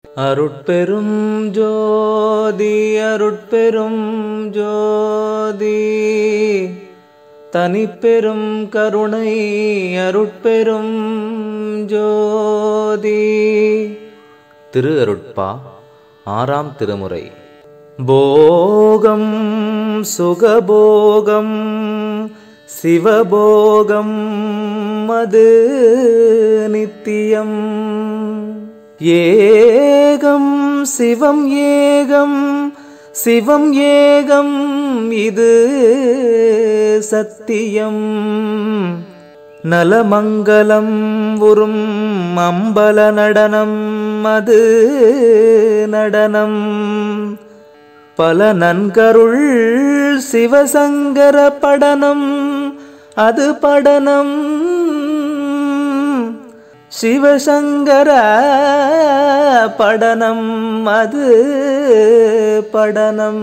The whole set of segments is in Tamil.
அருட்பெரும் ஜோதி அருட்பெரும் ஜோதி தனிப்பெரும் கருணை அருட்பெரும் ஜோதி திரு அருட்பா ஆறாம் திருமுறை போகம் சுகபோகம் சிவபோகம் மது நித்தியம் ஏகம் சிவம் ஏகம் சிவம் ஏகம் இது சத்தியம் நலமங்கலம் உறும் அம்பல நடனம் அது நடனம் பல நன்கருள் சிவசங்கர படனம் அது படனம் சிவசங்கர படனம் அது படனம்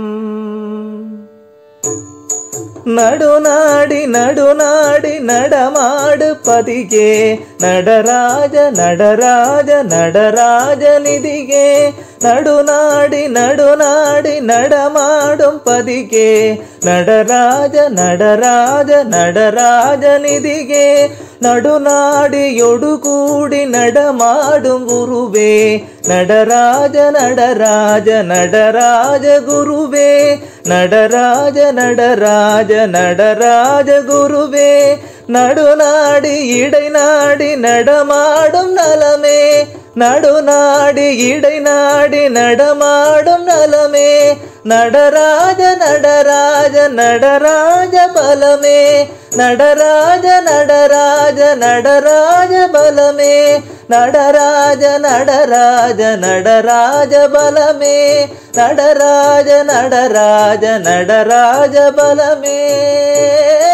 நடுநாடி நடுநாடி நடமாடு பதிகே நடராஜ நடராஜ நடராஜ நிதிகே நடுநாடி நடுநாடி நடமாடும் பதிகே நடராஜ நடராஜ நடராஜ நிதிகே நடுநாடியொடு கூடி நடமாடும் குருவே நடராஜ நடராஜ நடராஜ குருவே நடராஜ நடராஜ நடராஜ குருவே நடுநாடி இடைநாடி நடமாடும் நலமே நடுநாடி இடைநாடி நடமாடும் நலமே நடராஜ நடராஜ நடராஜ பலமே நடராஜ நடராஜ நடராஜ பலமே நடராஜ நடராஜ நடராஜ பலமே நடராஜ நடராஜ நடராஜ பலமே